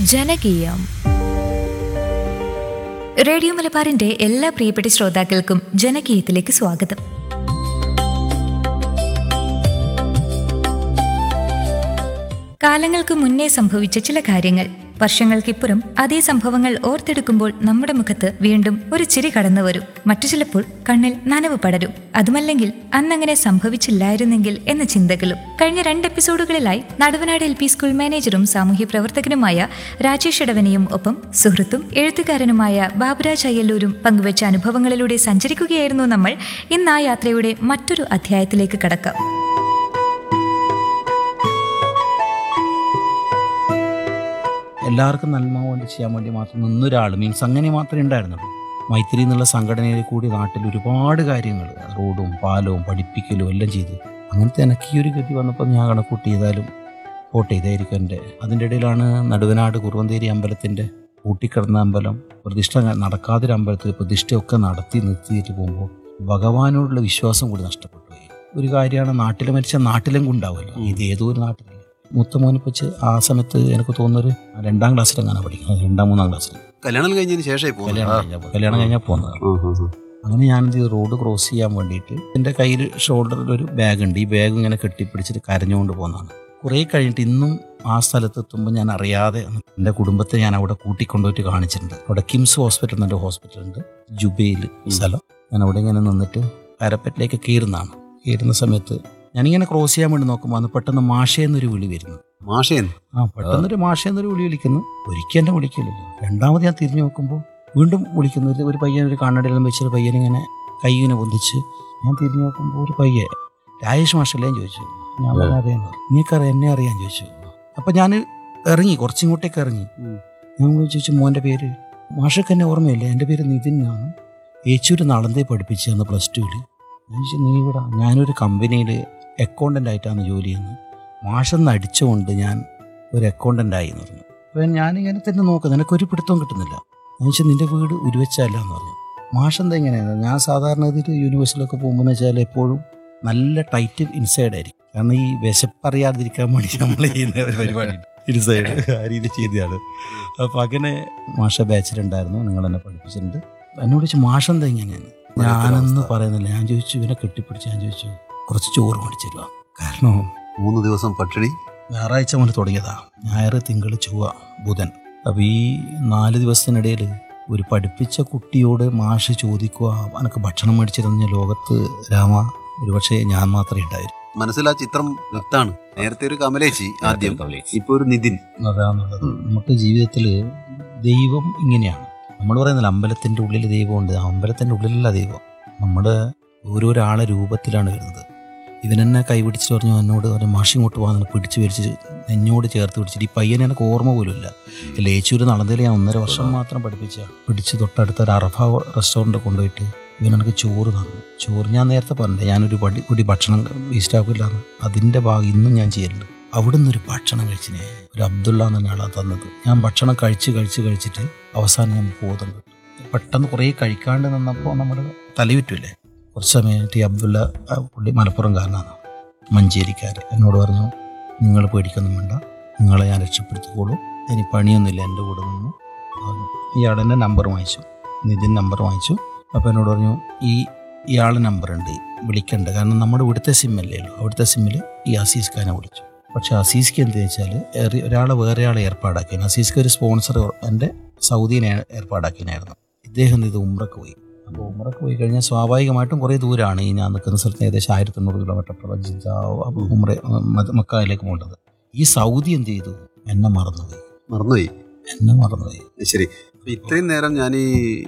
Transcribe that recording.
ജനകീയം radio മലബാറിന്റെ എല്ലാ പ്രിയപ്പെട്ട ശ്രോതാക്കൾക്കും ജനകീയത്തിലേക്ക് സ്വാഗതം കാലങ്ങൾക്ക് മുന്നേ സംഭവിച്ച ചില കാര്യങ്ങൾ വർഷങ്ങൾക്കിപ്പുറം അതേ സംഭവങ്ങൾ ഓർത്തെടുക്കുമ്പോൾ നമ്മുടെ മുഖത്ത് വീണ്ടും ഒരു ചിരി കടന്നു വരും മറ്റു ചിലപ്പോൾ കണ്ണിൽ നനവ് പടരും അതുമല്ലെങ്കിൽ അന്നങ്ങനെ സംഭവിച്ചില്ലായിരുന്നെങ്കിൽ എന്ന ചിന്തകളും കഴിഞ്ഞ രണ്ട് എപ്പിസോഡുകളിലായി നടുവനാട് എൽ പി സ്കൂൾ മാനേജറും സാമൂഹ്യ പ്രവർത്തകനുമായ രാജേഷ് ഇടവനെയും ഒപ്പം സുഹൃത്തും എഴുത്തുകാരനുമായ ബാബുരാജ് അയ്യല്ലൂരും പങ്കുവച്ച അനുഭവങ്ങളിലൂടെ സഞ്ചരിക്കുകയായിരുന്നു നമ്മൾ ഇന്ന് ആ യാത്രയുടെ മറ്റൊരു അധ്യായത്തിലേക്ക് കടക്കാം എല്ലാവർക്കും നന്മ വേണ്ടി ചെയ്യാൻ വേണ്ടി മാത്രം നിന്നൊരാൾ മീൻസ് അങ്ങനെ മാത്രമേ ഉണ്ടായിരുന്നുള്ളൂ മൈത്രി എന്നുള്ള സംഘടനയിൽ കൂടി നാട്ടിൽ ഒരുപാട് കാര്യങ്ങൾ റോഡും പാലവും പഠിപ്പിക്കലും എല്ലാം ചെയ്തു അങ്ങനത്തെ എനിക്ക് ഈ ഒരു ഗതി വന്നപ്പോൾ ഞാൻ കണക്കൂട്ടി ചെയ്താലും പോട്ടെ ഇതായിരിക്കും എൻ്റെ അതിൻ്റെ ഇടയിലാണ് നടുവനാട് കുറുവന്തേരി അമ്പലത്തിൻ്റെ കൂട്ടിക്കിടന്ന അമ്പലം പ്രതിഷ്ഠ നടക്കാതൊരു അമ്പലത്തിൽ പ്രതിഷ്ഠയൊക്കെ നടത്തി നിർത്തിയിട്ട് പോകുമ്പോൾ ഭഗവാനോടുള്ള വിശ്വാസം കൂടി നഷ്ടപ്പെട്ടു പോയി ഒരു കാര്യമാണ് നാട്ടിൽ മരിച്ച നാട്ടിലും ഉണ്ടാവുമല്ലോ ഇത് ഏതോ ഒരു നാട്ടിലില്ല മൂത്ത മോനെ വെച്ച് ആ സമയത്ത് എനിക്ക് തോന്നുന്നൊരു രണ്ടാം ക്ലാസ്സിലെങ്ങാണ് പഠിക്കുന്നത് രണ്ടാം മൂന്നാം ക്ലാസ്സിൽ കല്യാണം കഴിഞ്ഞതിന് ശേഷമായി കല്യാണം കഴിഞ്ഞാൽ കല്യാണം കഴിഞ്ഞാൽ പോകുന്നത് പോകുന്നത് അങ്ങനെ ഞാനിത് റോഡ് ക്രോസ് ചെയ്യാൻ വേണ്ടിയിട്ട് എൻ്റെ കയ്യിൽ ഷോൾഡറിൽ ഒരു ബാഗ് ഉണ്ട് ഈ ബാഗ് ഇങ്ങനെ കെട്ടിപ്പിടിച്ചിട്ട് കരഞ്ഞുകൊണ്ട് പോകുന്നതാണ് കുറേ കഴിഞ്ഞിട്ട് ഇന്നും ആ സ്ഥലത്ത് എത്തുമ്പോൾ ഞാൻ അറിയാതെ എൻ്റെ കുടുംബത്തെ ഞാൻ അവിടെ കൂട്ടിക്കൊണ്ടുപോയിട്ട് കാണിച്ചിട്ടുണ്ട് അവിടെ കിംസ് ഹോസ്പിറ്റൽ എന്നൊരു ഹോസ്പിറ്റൽ ഉണ്ട് ജുബൈൽ സ്ഥലം ഞാൻ അവിടെ ഇങ്ങനെ നിന്നിട്ട് പാരപ്പറ്റിലേക്ക് കയറുന്നതാണ് കയറുന്ന സമയത്ത് ഞാനിങ്ങനെ ക്രോസ് ചെയ്യാൻ വേണ്ടി നോക്കുമ്പോൾ അന്ന് പെട്ടെന്ന് മാഷയെന്നൊരു വിളി വരുന്നു മാഷേന്ന് ആ പെട്ടെന്നൊരു മാഷയെന്നൊരു വിളി വിളിക്കുന്നു ഒരിക്കൽ എന്നെ വിളിക്കില്ലല്ലോ രണ്ടാമത് ഞാൻ തിരിഞ്ഞു നോക്കുമ്പോൾ വീണ്ടും വിളിക്കുന്നു ഒരു- ഒരു പയ്യൻ ഒരു കണ്ണടയിലും വെച്ചൊരു പയ്യനിങ്ങനെ കൈ ഇങ്ങനെ പൊന്തിച്ച് ഞാൻ തിരിഞ്ഞു നോക്കുമ്പോൾ ഒരു പയ്യൻ രാജേഷ് മാഷല്ലേ എന്ന് ചോദിച്ചു ഞാൻ പറഞ്ഞു അറിയാന്ന് നിനക്കറിയാം എന്നെ അറിയാൻ ചോദിച്ചു അപ്പം ഞാൻ ഇറങ്ങി കുറച്ചിങ്ങോട്ടേക്ക് ഇറങ്ങി ഉം. ഞാൻ പോയി ചോദിച്ചു മോൻ്റെ പേര് മാഷക്ക് എന്നെ ഓർമ്മയില്ല എൻ്റെ പേര് നിതിൻ എന്നാണ് ഏച്ചൂര് നളന്തേ പഠിപ്പിച്ചു അന്ന് പ്ലസ് ടുവിൽ ഞാൻ ചോദിച്ചു നീ ഇവിടെ ഞാനൊരു കമ്പനിയിൽ അക്കൗണ്ടൻ്റ് ആയിട്ടാണ് ജോലി ചെയ്യുന്നത് മാഷെന്ന് അടിച്ചുകൊണ്ട് ഞാൻ ഒരു അക്കൗണ്ടൻ്റ് ആയി എന്ന് പറഞ്ഞു അപ്പോൾ ഞാനിങ്ങനെ തന്നെ നോക്കുന്നു എനിക്കൊരു പിടുത്തവും കിട്ടുന്നില്ല ഞാൻ ചോദിച്ചാൽ നിൻ്റെ വീട് ഉരുവച്ചല്ല എന്ന് പറഞ്ഞു മാഷെന്താ ഇങ്ങനെയാണ് ഞാൻ സാധാരണ ഇതിൽ യൂണിവേഴ്സിറ്റിയിലൊക്കെ പോകുമ്പോൾ വെച്ചാൽ എപ്പോഴും നല്ല ടൈറ്റ് ഇൻസൈഡ് ആയിരിക്കും കാരണം ഈ വിശപ്പറിയാതിരിക്കാൻ വേണ്ടി നമ്മൾ ചെയ്യുന്ന ഒരു പരിപാടി ഇൻസൈഡ് ആ രീതി ചെയ്തതാണ് അപ്പോൾ അങ്ങനെ മാഷ ബാച്ചിലുണ്ടായിരുന്നു നിങ്ങൾ എന്നെ പഠിപ്പിച്ചിട്ടുണ്ട് എന്നോട് ചോദിച്ചു മാഷെന്താ ഇങ്ങനെയാണ് ഞാനെന്ന് പറയുന്നില്ല ഞാൻ ചോദിച്ചു ഇവനെ കെട്ടിപ്പിടിച്ച് ഞാൻ ചോദിച്ചു കുറച്ച് ചോറ് മേടിച്ചു തരുവാ കാരണം മൂന്ന് ദിവസം പട്ടിണി ഞായറാഴ്ച മുതൽ തുടങ്ങിയതാ ഞായർ തിങ്കൾ ചൊവ്വ ബുധൻ അപ്പോൾ ഈ നാല് ദിവസത്തിനിടയിൽ ഒരു പഠിപ്പിച്ച കുട്ടിയോട് മാഷ് ചോദിക്കുക എനിക്ക് ഭക്ഷണം മേടിച്ചിരുന്ന ലോകത്ത് രാമ ഒരുപക്ഷെ ഞാൻ മാത്രമേ ഉണ്ടായിരുന്നു മനസ്സിൽ ആ ചിത്രം വ്യക്താണ് നേരത്തെ ഒരു കമലേച്ചി ആദ്യം ഇപ്പൊ ഒരു നിതിൻ അതാന്നുള്ളത് നമുക്ക് ജീവിതത്തിൽ ദൈവം ഇങ്ങനെയാണ് നമ്മൾ പറയുന്നില്ല അമ്പലത്തിൻ്റെ ഉള്ളിൽ ദൈവമുണ്ട് ആ അമ്പലത്തിൻ്റെ ഉള്ളിലല്ല ദൈവം നമ്മുടെ ഓരോരാളെ രൂപത്തിലാണ് വരുന്നത് ഇവനെന്നെ കൈപിടിച്ച് പറഞ്ഞു എന്നോട് പറഞ്ഞു മാഷി ഇങ്ങോട്ട് പോകാൻ പിടിച്ച് വലിച്ച് നെഞ്ഞോട് ചേർത്ത് പിടിച്ചിട്ട് ഈ പയ്യനെ എനിക്ക് ഓർമ്മ പോലും ഇല്ല ലേച്ചൂര് നടന്നതിൽ ഞാൻ ഒന്നര വർഷം മാത്രം പഠിപ്പിച്ച പിടിച്ച് തൊട്ടടുത്ത ഒരു അറഫ റെസ്റ്റോറൻറ്റ് കൊണ്ടുപോയിട്ട് ഇവൻ എനിക്ക് ചോറ് തന്നു ചോറ് ഞാൻ നേരത്തെ പറഞ്ഞില്ലേ ഞാനൊരു പടി കുടി ഭക്ഷണം വേസ്റ്റാക്കില്ലാന്ന് അതിൻ്റെ ഭാഗം ഇന്നും ഞാൻ ചെയ്യലുണ്ട് അവിടുന്ന് ഒരു ഭക്ഷണം കഴിച്ചിനെ ഒരു അബ്ദുള്ള എന്ന ആളാണ് തന്നത് ഞാൻ ഭക്ഷണം കഴിച്ച് കഴിച്ച് കഴിച്ചിട്ട് അവസാനം ഞാൻ ബോധം കിട്ടും പെട്ടെന്ന് കുറേ കഴിക്കാണ്ട് നിന്നപ്പോൾ നമ്മുടെ തലയുറ്റില്ലേ കുറച്ച് സമയമായിട്ട് ഈ അബ്ദുള്ള ആ പുള്ളി മലപ്പുറംകാരനാണ് മഞ്ചേരിക്കാർ എന്നോട് പറഞ്ഞു നിങ്ങൾ പേടിക്കൊന്നും വേണ്ട നിങ്ങളെ ഞാൻ രക്ഷപ്പെടുത്തിക്കോളൂ ഇനി പണിയൊന്നുമില്ല എൻ്റെ കൂടെ നിന്ന് പറഞ്ഞു ഇയാൾ എൻ്റെ നമ്പർ വാങ്ങിച്ചു നിതിൻ നമ്പർ വാങ്ങിച്ചു അപ്പോൾ എന്നോട് പറഞ്ഞു ഈ ഇയാളെ നമ്പറുണ്ട് വിളിക്കണ്ട കാരണം നമ്മുടെ ഇവിടുത്തെ സിമ്മല്ലേ ഉള്ളൂ അവിടുത്തെ സിമ്മിൽ ഈ അസീസ് ഖാനെ വിളിച്ചു പക്ഷെ അസീസ്ക്ക് എന്ത് വെച്ചാൽ ഒരാളെ വേറെ ആളെ ഏർപ്പാടാക്കിയാണ് അസീസ്ക്ക് ഒരു സ്പോൺസർ എൻ്റെ സൗദിനെ ഏർപ്പാടാക്കിയായിരുന്നു ഇദ്ദേഹം ഇത് ഉമ്രക്ക് പോയി അപ്പോൾ ഉമ്രക്ക് പോയി കഴിഞ്ഞാൽ സ്വാഭാവികമായിട്ടും കുറേ ദൂരമാണ് ഈ ഞാൻ നിൽക്കുന്ന സ്ഥലത്ത് ഏകദേശം ആയിരത്തി എണ്ണൂറ് കിലോമീറ്റർ അപ്പുറം ജിദ്ദ ഉമ്ര മ- മക്കയിലേക്ക് പോകേണ്ടത് ഈ സൗദി എന്ത് ചെയ്തു എന്നെ മറന്നുപോയി മറന്നുപോയി എന്നെ മറന്നുപോയി ശരി അപ്പൊ ഇത്രയും നേരം ഞാൻ ഈ